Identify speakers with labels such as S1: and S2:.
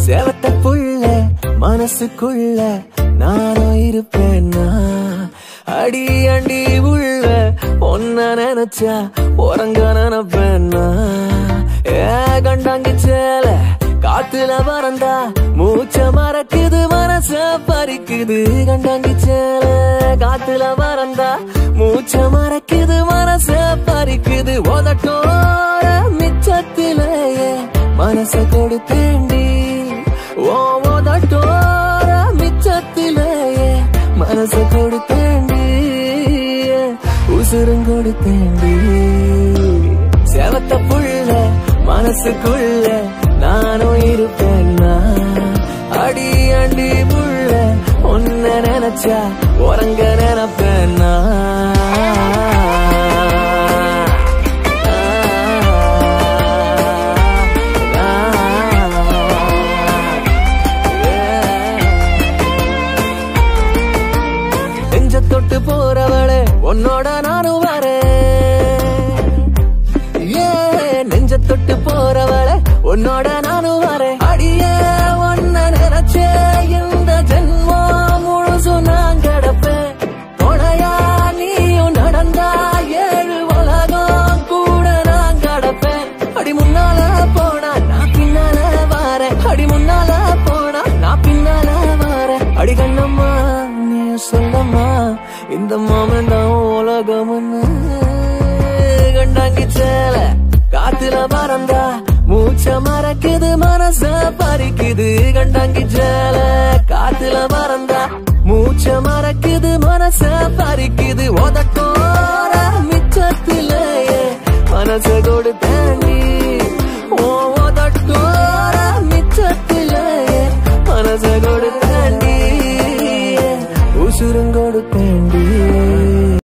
S1: சேவத்த புள்ள மனசுக்குள்ள நானும் இருப்பேன்னா அடி அண்டி உள்ள ஒன்ன நினைச்சா உறங்க நினைப்பேன்னா ஏ கண்டாங்கி சேல காத்துல பறந்தா மூச்ச மறக்குது மனச பறிக்குது கண்டாங்கி சேல காத்துல பறந்தா மூச்ச மறக்குது மனச பறிக்குது உதட்டோர மிச்சத்திலேயே மனச கொடுத்தேண்டி ஓ உதட்டோர மிச்சத்திலேயே மனச கொடுத்தேண்டி உசுரும் கொடுத்தேண்டி செவத்த புள்ள மனசுக்குள்ள நானும் இருப்பேன்னா அடி அண்டி புள்ள ஒன்ன நினைச்சா உறங்க நினைப்பேன்னா நெஞ்ச தொட்டு போறவளே உன்னோட நானும் வரேன் ஏ நெஞ்ச தொட்டு போறவளே உன்னோட நானும் வரேன் அடியே ஒன்ன நினைச்சே இந்த ஜென்மம் முழுசும் நான் கிடப்பேன் துணையா நீயும் நடந்தா ஏழு உலகம் கூட நான் கிடப்பேன் அடி முன்னால போனா நான் பின்னால வாரேன் அடி முன்னால போனா நான் பின்னால வாரேன் அடி கண்ணம்மா நீ சொல்லம்மா இந்த மாமன் தான் உலகம்னு கண்டாங்கி சேல காத்துல பறந்தா மூச்ச மறக்குது மனச பறிக்குது கண்டாங்கி சேல காத்துல பறந்தா மூச்ச மறக்குது மனச பறிக்குது உதட்டோர மிச்சத்திலேயே மனச கொடுத்தேண்டி ஓ உதட்டோர மிச்சத்திலேயே மனச கொடுத்தேண்டி உசுரும் கொடுத்தேண்டி